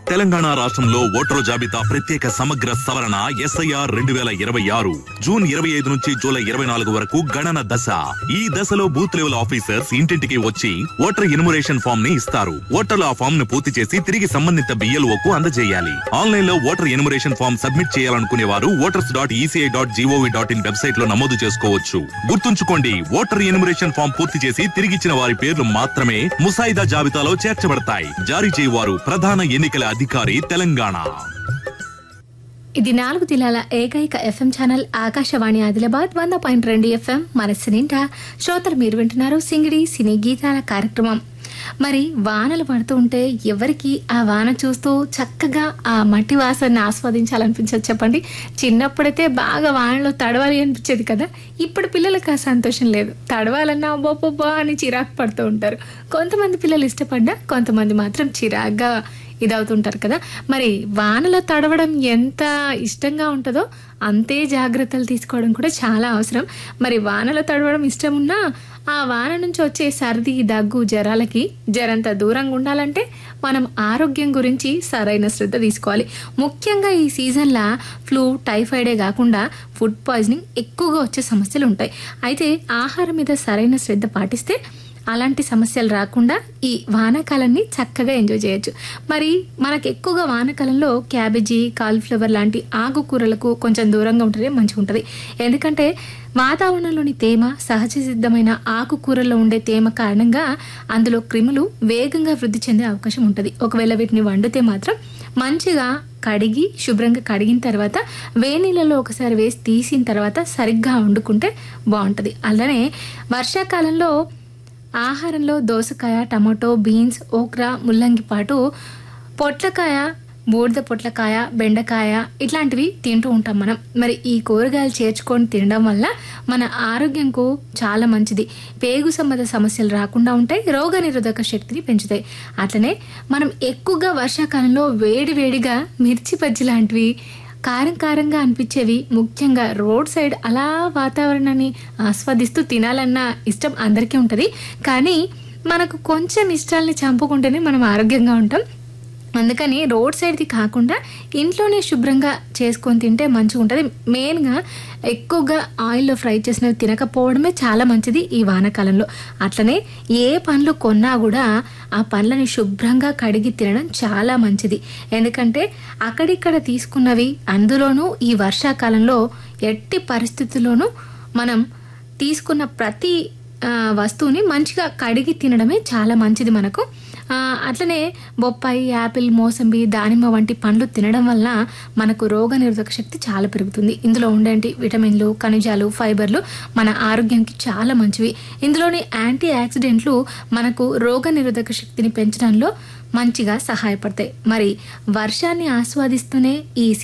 తెలంగాణ రాష్ట్రంలో ఓటరు జాబితా ప్రత్యేక సమగ్ర సవరణ ఎస్ఐఆర్ రెండు వేల ఇరవై ఆరు జూన్ ఇరవై ఐదు నుంచి జూలై ఇరవై నాలుగు వరకు గణన దశ ఈ దశలో బూత్ లెవెల్ ఆఫీసర్స్ ఇంటింటికి వచ్చి ఓటర్ ఇనుమరేషన్ ఫామ్ ని ఇస్తారు ఓటర్లు ఆ ఫామ్ ను పూర్తి చేసి తిరిగి సంబంధిత బిఎల్ఓ కు అందజేయాలి ఆన్లైన్ లో ఓటర్ ఎనుమరేషన్ ఫామ్ సబ్మిట్ చేయాలనుకునే వారు voters dot ECI dot GOV dot in website లో నమోదు చేసుకోవచ్చు గుర్తుంచుకోండి ఓటర్ ఎనుమరేషన్ ఫామ్ పూర్తి చేసి తిరిగిచ్చిన వారి పేర్లు మాత్రమే ముసాయిదా జాబితాలో చేర్చబడతాయి జారీ చేయవారు ప్రధాన ఎన్నికల అధికారి తెలంగాణ ఇది నాలుగు జిల్లాల ఏకైక ఎఫ్ఎం ఛానల్ ఆకాశవాణి ఆదిలాబాద్ వంద పాయింట్ రెండు ఎఫ్ఎం మనసు నిండా శ్రోతలు మీరు వింటున్నారు సింగిడి సినీ గీతాల కార్యక్రమం మరి వానలు పడుతూ ఉంటే ఎవరికి ఆ వాన చూస్తూ చక్కగా ఆ మట్టి వాసనని ఆస్వాదించాలనిపించదు చెప్పండి చిన్నప్పుడైతే బాగా వానలో తడవాలి అనిపించేది కదా ఇప్పుడు పిల్లలకు ఆ సంతోషం లేదు తడవాలన్నా బొబ్బొబ్బా అని చిరాకు పడుతూ ఉంటారు కొంతమంది పిల్లలు ఇష్టపడ్డా కొంతమంది మాత్రం చిరాగ్గా ఇదవుతుంటారు కదా మరి వానలో తడవడం ఎంత ఇష్టంగా ఉంటుందో అంతే జాగ్రత్తలు తీసుకోవడం కూడా చాలా అవసరం మరి వానలో తడవడం ఇష్టం ఉన్నా ఆ వాన నుంచి వచ్చే సర్ది దగ్గు జ్వరాలకి జరంత దూరంగా ఉండాలంటే మనం ఆరోగ్యం గురించి సరైన శ్రద్ధ తీసుకోవాలి ముఖ్యంగా ఈ సీజన్లో ఫ్లూ టైఫాయిడే కాకుండా ఫుడ్ పాయిజనింగ్ ఎక్కువగా వచ్చే సమస్యలు ఉంటాయి అయితే ఆహారం మీద సరైన శ్రద్ధ పాటిస్తే అలాంటి సమస్యలు రాకుండా ఈ వానాకాలాన్ని చక్కగా ఎంజాయ్ చేయొచ్చు మరి మనకు ఎక్కువగా వానాకాలంలో క్యాబేజీ కాలీఫ్లవర్ లాంటి ఆకుకూరలకు కొంచెం దూరంగా ఉంటేనే మంచిగా ఉంటుంది ఎందుకంటే వాతావరణంలోని తేమ సహజ సిద్ధమైన ఆకుకూరల్లో ఉండే తేమ కారణంగా అందులో క్రిములు వేగంగా వృద్ధి చెందే అవకాశం ఉంటుంది ఒకవేళ వీటిని వండితే మాత్రం మంచిగా కడిగి శుభ్రంగా కడిగిన తర్వాత వేనీళ్ళలో ఒకసారి వేసి తీసిన తర్వాత సరిగ్గా వండుకుంటే బాగుంటుంది అలానే వర్షాకాలంలో ఆహారంలో దోసకాయ టమాటో బీన్స్ ఓక్రా ముల్లంగి పాటు పొట్లకాయ బూడిద పొట్లకాయ బెండకాయ ఇట్లాంటివి తింటూ ఉంటాం మనం మరి ఈ కూరగాయలు చేర్చుకొని తినడం వల్ల మన ఆరోగ్యంకు చాలా మంచిది పేగు సంబంధ సమస్యలు రాకుండా ఉంటాయి రోగ నిరోధక శక్తిని పెంచుతాయి అట్లనే మనం ఎక్కువగా వర్షాకాలంలో వేడి వేడిగా మిర్చి బజ్జి లాంటివి కారం కారంగా అనిపించేవి ముఖ్యంగా రోడ్ సైడ్ అలా వాతావరణాన్ని ఆస్వాదిస్తూ తినాలన్న ఇష్టం అందరికీ ఉంటుంది కానీ మనకు కొంచెం ఇష్టాలని చంపుకుంటేనే మనం ఆరోగ్యంగా ఉంటాం అందుకని రోడ్ సైడ్ది కాకుండా ఇంట్లోనే శుభ్రంగా చేసుకొని తింటే మంచిగా ఉంటుంది మెయిన్గా ఎక్కువగా ఆయిల్లో ఫ్రై చేసినవి తినకపోవడమే చాలా మంచిది ఈ వానాకాలంలో అట్లనే ఏ పండ్లు కొన్నా కూడా ఆ పండ్లని శుభ్రంగా కడిగి తినడం చాలా మంచిది ఎందుకంటే అక్కడిక్కడ తీసుకున్నవి అందులోనూ ఈ వర్షాకాలంలో ఎట్టి పరిస్థితుల్లోనూ మనం తీసుకున్న ప్రతి ఆ, వస్తువుని మంచిగా కడిగి తినడమే చాలా మంచిది మనకు ఆ, అట్లనే బొప్పాయి యాపిల్ మోసంబి దానిమ్మ వంటి పండ్లు తినడం వల్ల మనకు రోగ నిరోధక శక్తి చాలా పెరుగుతుంది ఇందులో ఉండేటి విటమిన్లు ఖనిజాలు ఫైబర్లు మన ఆరోగ్యానికి చాలా మంచివి ఇందులోని యాంటీ ఆక్సిడెంట్లు మనకు రోగ నిరోధక శక్తిని పెంచడంలో మంచిగా సహాయపడతాయి మరి వర్షాన్ని ఆస్వాదిస్తూనే ఈ